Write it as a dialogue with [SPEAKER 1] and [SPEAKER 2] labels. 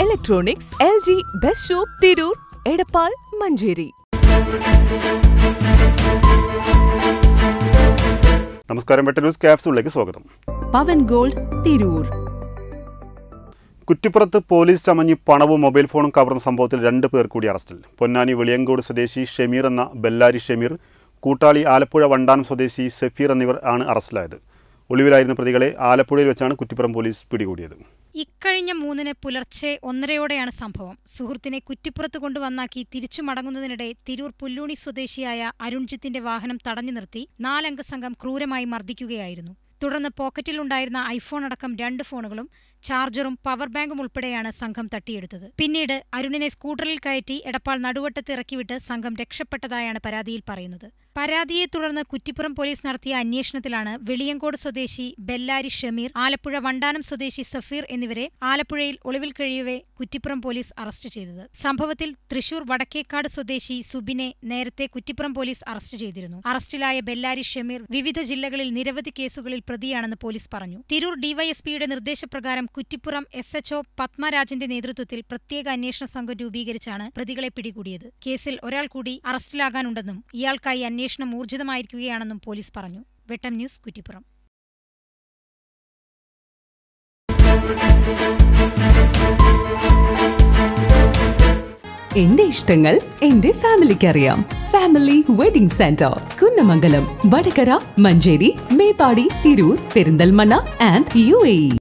[SPEAKER 1] electronics L G best shop Tirur Edappal Manjeri
[SPEAKER 2] നമസ്കാരം വെട്ട news ക്യാപ്സൂളിലേക്ക് സ്വാഗതം
[SPEAKER 1] പവൻ ഗോൾഡ് തിരൂർ
[SPEAKER 2] കുറ്റിപ്പുറത്ത് പോലീസ് ചമഞ്ഞ് പണവും മൊബൈൽ ഫോണും കവർന്ന സംഭവത്തിൽ രണ്ട് പേർ കൂടി അറസ്റ്റിൽ പൊന്നാനി വെളിയങ്കോട് സ്വദേശി ഷമീർ എന്ന ബെല്ലാരി ഷമീർ കൂട്ടാളി ആലപ്പുഴ വണ്ടാനം സ്വദേശി സഫീർ എന്നിവർ ആണ് അറസ്റ്റിലായത് ഒളിവിലായിരുന്ന പ്രതികളെ ആലപ്പുഴയിൽ വെച്ചാണ് കുറ്റിപ്പുറം പോലീസ് പിടികൂടിയത്
[SPEAKER 3] ഇക്കഴിഞ്ഞ മൂന്നിന് പുലർച്ചെ ഒന്നരയോടെയാണ് സംഭവം സുഹൃത്തിനെ കുറ്റിപ്പുറത്ത് കൊണ്ടുവന്നാക്കി തിരിച്ചു മടങ്ങുന്നതിനിടെ തിരൂർ പുല്ലൂണി സ്വദേശിയായ അരുൺജിത്തിന്റെ വാഹനം തടഞ്ഞു നിർത്തി നാലംഗ സംഘം ക്രൂരമായി മർദ്ദിക്കുകയായിരുന്നു തുടർന്ന് പോക്കറ്റിലുണ്ടായിരുന്ന ഐഫോൺ അടക്കം രണ്ട് ഫോണുകളും ചാർജറും പവർ ബാങ്കും ഉൾപ്പെടെയാണ് സംഘം തട്ടിയെടുത്തത് പിന്നീട് അരുണിനെ സ്കൂട്ടറിൽ കയറ്റി എടപ്പാൾ നടുവട്ടത്ത് ഇറക്കിവിട്ട് സംഘം രക്ഷപ്പെട്ടതായാണ് പരാതിയിൽ പറയുന്നത് പരാതിയെ തുടർന്ന് കുറ്റിപ്പുറം പോലീസ് നടത്തിയ അന്വേഷണത്തിലാണ് വെളിയങ്കോട് സ്വദേശി ബെല്ലാരി ഷമീർ ആലപ്പുഴ വണ്ടാനം സ്വദേശി സഫീർ എന്നിവരെ ആലപ്പുഴയിൽ ഒളിവിൽ കഴിയവെ കുറ്റിപ്പുറം പോലീസ് അറസ്റ്റ് ചെയ്തത് സംഭവത്തിൽ തൃശൂർ വടക്കേക്കാട് സ്വദേശി സുബിനെ നേരത്തെ കുറ്റിപ്പുറം പോലീസ് അറസ്റ്റ് ചെയ്തിരുന്നു അറസ്റ്റിലായ ബെല്ലാരി ഷമീർ വിവിധ ജില്ലകളിൽ നിരവധി കേസുകളിൽ പ്രതിയാണെന്ന് പോലീസ് പറഞ്ഞു തിരൂർ ഡിവൈഎസ്പിയുടെ നിർദ്ദേശപ്രകാരം കുറ്റിപ്പുറം എസ് എച്ച്ഒ പത്മരാജന്റെ നേതൃത്വത്തിൽ പ്രത്യേക അന്വേഷണ സംഘം രൂപീകരിച്ചാണ് പ്രതികളെ പിടികൂടിയത് കേസിൽ ഒരാൾ കൂടി അറസ്റ്റിലാകാനുണ്ടെന്നും ഇയാൾക്കായി അന്വേഷണം ഊർജിതമായിരിക്കുകയാണെന്നും പോലീസ് പറഞ്ഞു വെട്ടം ന്യൂസ് കുറ്റിപ്പുറം
[SPEAKER 1] എന്റെ ഇഷ്ടങ്ങൾ എന്റെ ഫാമിലിക്ക് അറിയാം family wedding centre Kunnamangalam Vadakara Manjeri Meppadi Tirur Perinthalmanna and U A